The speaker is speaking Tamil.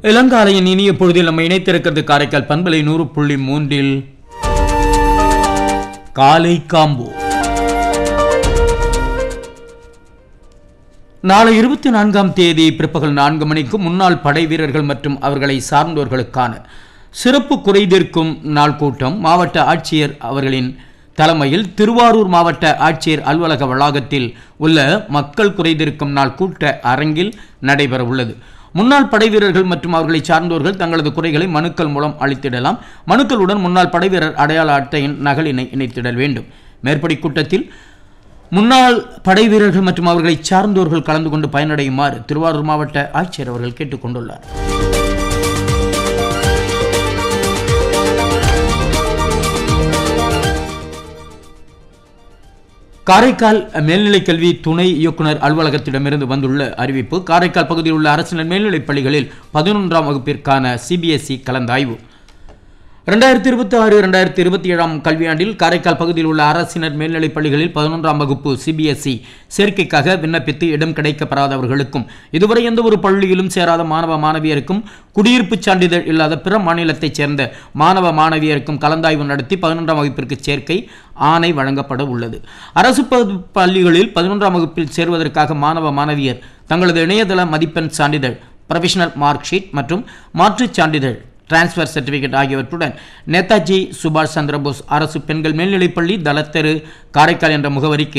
இளங்காலையின் இனிய பொழுதில் நம்ம இணைத்திருக்கிறது காரைக்கால் பண்பலை நூறு புள்ளி மூன்றில் காலை காம்போ நாளை இருபத்தி நான்காம் தேதி பிற்பகல் நான்கு மணிக்கு முன்னாள் படை வீரர்கள் மற்றும் அவர்களை சார்ந்தோர்களுக்கான சிறப்பு குறைதீர்க்கும் நாள் கூட்டம் மாவட்ட ஆட்சியர் அவர்களின் தலைமையில் திருவாரூர் மாவட்ட ஆட்சியர் அலுவலக வளாகத்தில் உள்ள மக்கள் குறைதீர்க்கும் நாள் கூட்ட அரங்கில் நடைபெற உள்ளது முன்னாள் படை வீரர்கள் மற்றும் அவர்களை சார்ந்தோர்கள் தங்களது குறைகளை மனுக்கள் மூலம் அளித்திடலாம் மனுக்களுடன் முன்னாள் படை வீரர் அடையாள அட்டையின் நகலினை இணைத்திடல் வேண்டும் மேற்படி கூட்டத்தில் முன்னாள் படை வீரர்கள் மற்றும் அவர்களை சார்ந்தோர்கள் கலந்து கொண்டு பயனடையுமாறு திருவாரூர் மாவட்ட ஆட்சியர் அவர்கள் கேட்டுக்கொண்டுள்ளார் காரைக்கால் மேல்நிலைக் கல்வி துணை இயக்குனர் அலுவலகத்திடமிருந்து வந்துள்ள அறிவிப்பு காரைக்கால் பகுதியில் உள்ள அரசினர் மேல்நிலைப் பள்ளிகளில் பதினொன்றாம் வகுப்பிற்கான சிபிஎஸ்இ கலந்தாய்வு ரெண்டாயிரத்தி இருபத்தி ஆறு ரெண்டாயிரத்தி இருபத்தி ஏழாம் கல்வியாண்டில் காரைக்கால் பகுதியில் உள்ள அரசினர் மேல்நிலைப் பள்ளிகளில் பதினொன்றாம் வகுப்பு சிபிஎஸ்இ சேர்க்கைக்காக விண்ணப்பித்து இடம் கிடைக்கப்பெறாதவர்களுக்கும் இதுவரை எந்த ஒரு பள்ளியிலும் சேராத மாணவ மாணவியருக்கும் குடியிருப்புச் சான்றிதழ் இல்லாத பிற மாநிலத்தைச் சேர்ந்த மாணவ மாணவியருக்கும் கலந்தாய்வு நடத்தி பதினொன்றாம் வகுப்பிற்கு சேர்க்கை ஆணை வழங்கப்பட உள்ளது அரசு ப- பள்ளிகளில் பதினொன்றாம் வகுப்பில் சேர்வதற்காக மாணவ மாணவியர் தங்களது இணையதள மதிப்பெண் சான்றிதழ் ப்ரொஃபஷனல் மார்க் ஷீட் மற்றும் மாற்றுச் சான்றிதழ் டிரான்ஸ்ஃபர் சர்டிஃபிகேட் ஆகியவற்றுடன் நேதாஜி சுபாஷ் சந்திரபோஸ் அரசு பெண்கள் மேல்நிலைப்பள்ளி தலத்தெரு காரைக்கால் என்ற முகவரிக்கு